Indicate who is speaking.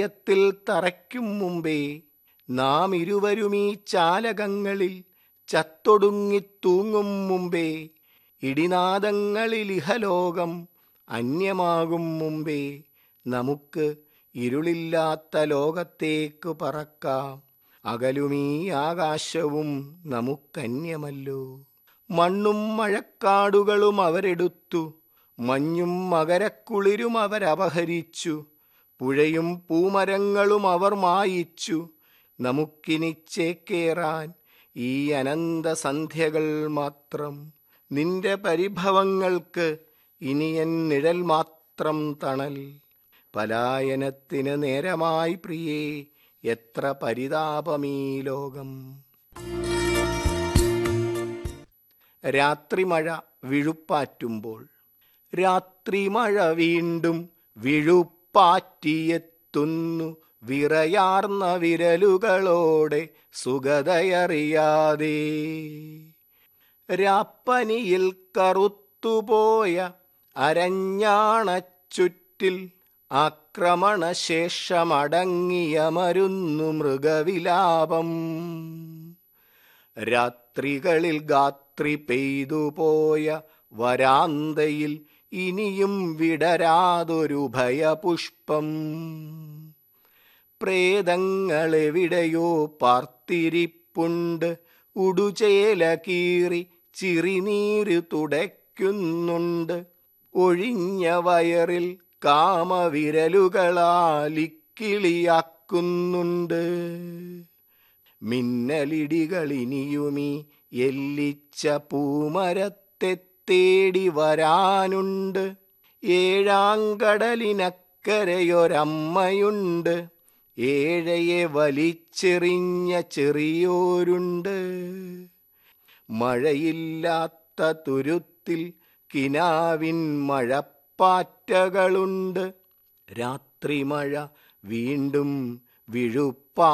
Speaker 1: ത്തിൽ തറയ്ക്കും മുമ്പേ നാം ഇരുവരുമീ ചാലകങ്ങളിൽ ചത്തൊടുങ്ങിത്തൂങ്ങും മുമ്പേ ഇടിനാദങ്ങളിൽ ഇഹലോകം അന്യമാകും മുമ്പേ നമുക്ക് ഇരുളില്ലാത്ത ലോകത്തേക്ക് പറക്കാം അകലുമീ ആകാശവും നമുക്കന്യമല്ലോ മണ്ണും മഴക്കാടുകളും അവരെടുത്തു മഞ്ഞും മകരക്കുളിരും അവരപഹരിച്ചു പുഴയും പൂമരങ്ങളും അവർ മായിച്ചു നമുക്കിനി ചേക്കേറാൻ ഈ അനന്ത സന്ധ്യകൾ മാത്രം നിന്റെ പരിഭവങ്ങൾക്ക് ഇനിയൻ നിഴൽ മാത്രം തണൽ പലായനത്തിന് നേരമായി പ്രിയേ എത്ര പരിതാപമീ ലോകം രാത്രിമഴ വിഴുപ്പാറ്റുമ്പോൾ രാത്രിമഴ വീണ്ടും വിഴുപ്പാറ്റിയെത്തുന്നു വിറയാർന്ന വിരലുകളോടെ സുഗതയറിയാതെ രാപ്പനിയിൽ കറുത്തുപോയ അരഞ്ഞാണച്ചുറ്റിൽ ആക്രമണശേഷമടങ്ങിയ മരുന്നു മൃഗവിലാപം രാത്രികളിൽ ഗാത്രി പെയ്തുപോയ വരാന്തയിൽ ഇനിയും വിടരാതൊരു ഭയപുഷ്പം പ്രേതങ്ങളെവിടെയോ പാർത്തിരിപ്പുണ്ട് ഉടുചേല കീറി ചിറിനീര് തുടയ്ക്കുന്നുണ്ട് ഒഴിഞ്ഞ വയറിൽ കാമവിരലുകളാലിക്കിളിയാക്കുന്നുണ്ട് മിന്നലിടികളിനിയുമീ എല്ലിച്ച പൂമരത്തെ തേടി വരാനുണ്ട് ഏഴാങ്കടലിനക്കരയൊരമ്മയുണ്ട് ഏഴയെ വലിച്ചെറിഞ്ഞ ചെറിയോരുണ്ട് മഴയില്ലാത്ത തുരുത്തിൽ കിനാവിൻ മഴപ്പാറ്റകളുണ്ട് രാത്രിമഴ വീണ്ടും വിഴുപ്പാ